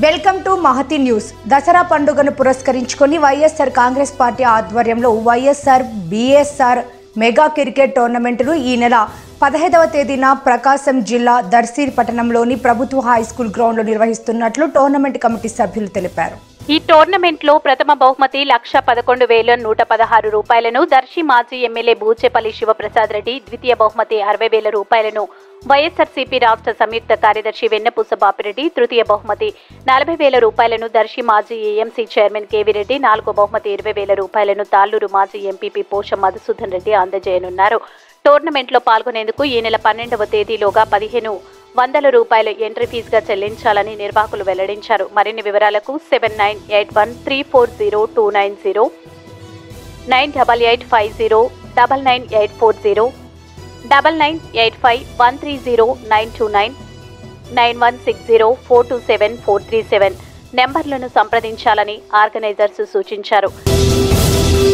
welcome to Mahathi news Dasara పండుగను పురస్కరించుకొని YSR Congress party ఆధ్వర్యంలో వైఎస్ఆర్ బిఎస్ఆర్ మెగా క్రికెట్ టోర్నమెంటును ఈ నెల పదహైదవ తేదీన ప్రకాశం జిల్లా దర్శి పట్టణంలోని ప్రభుత్వ హై స్కూల్ గ్రౌండ్లో నిర్వహిస్తున్నట్లు టోర్నమెంట్ కమిటీ సభ్యులు తెలిపారు ఈ టోర్నమెంట్ లో ప్రథమ బహుమతి లక్ష పదకొండు వేల నూట పదహారు రూపాయలను దర్శి మాజీ ఎమ్మెల్యే బూచేపల్లి శివప్రసాద్ రెడ్డి ద్వితీయ బహుమతి అరవై వేల రూపాయలను వైఎస్ఆర్సీపీ రాష్ట్ర సంయుక్త కార్యదర్శి వెన్నపూస బాపిరెడ్డి తృతీయ బహుమతి నలభై వేల రూపాయలను దర్శి మాజీ ఏఎంసీ చైర్మన్ కేవీ రెడ్డి నాలుగో బహుమతి ఇరవై వేల రూపాయలను తాళ్లూరు మాజీ ఎంపీపీ పోషం మధుసూదన్ రెడ్డి అందజేయనున్నారు టోర్నమెంట్లో పాల్గొనేందుకు ఈ నెల పన్నెండవ తేదీలోగా పదిహేను వందల రూపాయలు ఎంట్రీ ఫీజుగా చెల్లించాలని నిర్వాహకులు వెల్లడించారు మరిన్ని వివరాలకు seven nine eight one three four zero two nine zero nine double eight five zero double nine eight four zero double nine eight five one three zero nine two nine nine one six zero four two seven four three seven నెంబర్లను సంప్రదించాలని organisers సూచించారు